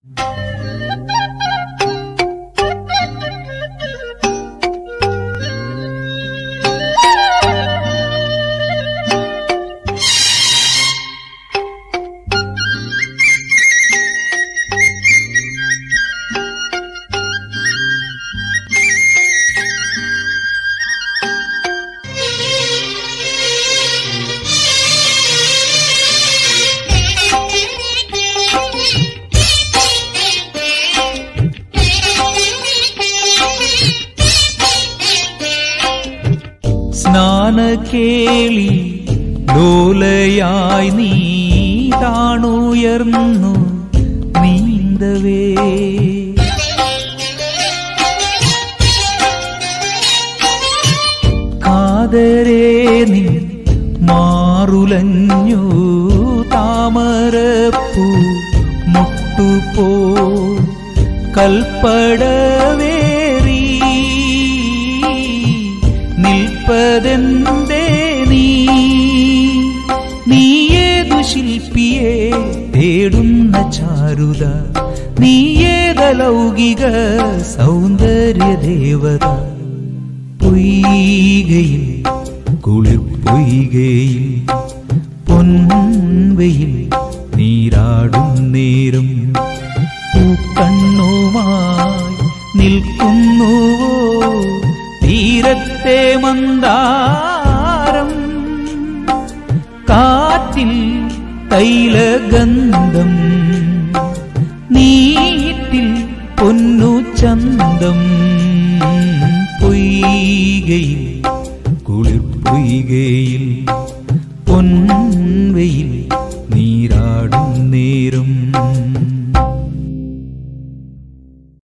സ്നാനക്കേളി ലോലയായി നീ താണുയർന്നു നീന്തവേ കാതരേ നീ മാറുലഞ്ഞു താമരപ്പൂ മുട്ടുപോ കൽപ്പടവേറി നിൽപ്പതെന്തേ നീ നീയേതു ശില്പിയെ തേടുന്ന ചാരുത നീയേതലൗകിക സൗന്ദര്യ ദേവത പൊയ്കയിൽ കുളിർപ്പൊയ്കയിൽ പൊൻവയിൽ നീരാടും നേരം പൂക്കണ്ണുമായി നിൽക്കുന്നുവോ തീരത്തെ മന്ദാരം കാറ്റിൽ തൈലഗന്ധം നീറ്റിൽ പൊന്നു ചന്തം പൊയ്കയിൽ കുളിർ പൊയ്കയിൽ